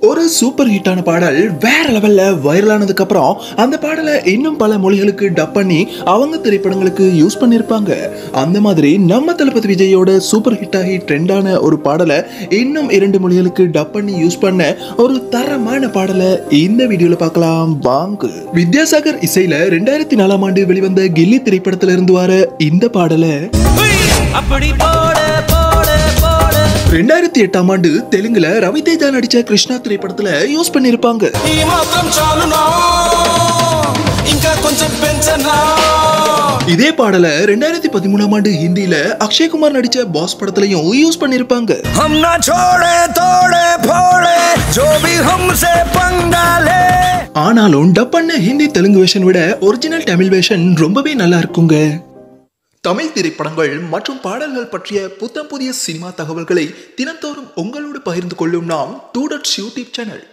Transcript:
ஒரு சூப்பர் ஹிட்டான பாடல் வேற லெவல்ல வைரலானதுக்கு அப்புறம் அந்த பாடலை இன்னும் பல மொழிகளுக்கு டப் பண்ணி அவங்க திரைப்படங்களுக்கு யூஸ் பண்ணியிருப்பாங்க அந்த மாதிரி நம்ம தளபதி விஜயோட சூப்பர் ஹிட் ஆகி ட்ரெண்டான ஒரு பாடலை இன்னும் இரண்டு மொழிகளுக்கு டப் பண்ணி யூஸ் பண்ண ஒரு தரமான பாடலை இந்த வீடியோல பார்க்கலாம் வாங்க வித்யாசாகர் இசையில ரெண்டாயிரத்தி நாலாம் ஆண்டு வெளிவந்த கில்லி திரைப்படத்துல இருந்து வர இந்த பாடலை அப்படி போடு போடு போடு ரெண்டாயிரத்தி எட்டாம் ஆண்டு தெலுங்குல ரவிதேஜா நடிச்ச கிருஷ்ணா திரைப்படத்துல யூஸ் பண்ணியிருப்பாங்க ఈ మాత్రం చాలునా ఇంకా కొంచెం పెంచనా இதே பாடலை ரெண்டாயிரத்தி பதிமூணாம் ஆண்டு ஹிந்தியில அக்ஷய்குமார் நடிச்ச பாஸ் படத்துலயும் யூஸ் பண்ணியிருப்பாங்க हम ना छोड़े तोड़े फोड़े जो भी हमसे पंगा ले ஆனாலும் டப் பண்ண ஹிந்தி தெலுங்கு வேஷன் விட ஒரிஜினல் தமிழ் வேஷன் ரொம்பவே நல்லா இருக்குங்க தமிழ் திரைப்படங்கள் மற்றும் பாடல்கள் பற்றிய புத்தம் புதிய சினிமா தகவல்களை தினந்தோறும் உங்களோடு பகிர்ந்து கொள்ளும் நாம் டூ டாட்ஸ் யூடியூப் சேனல்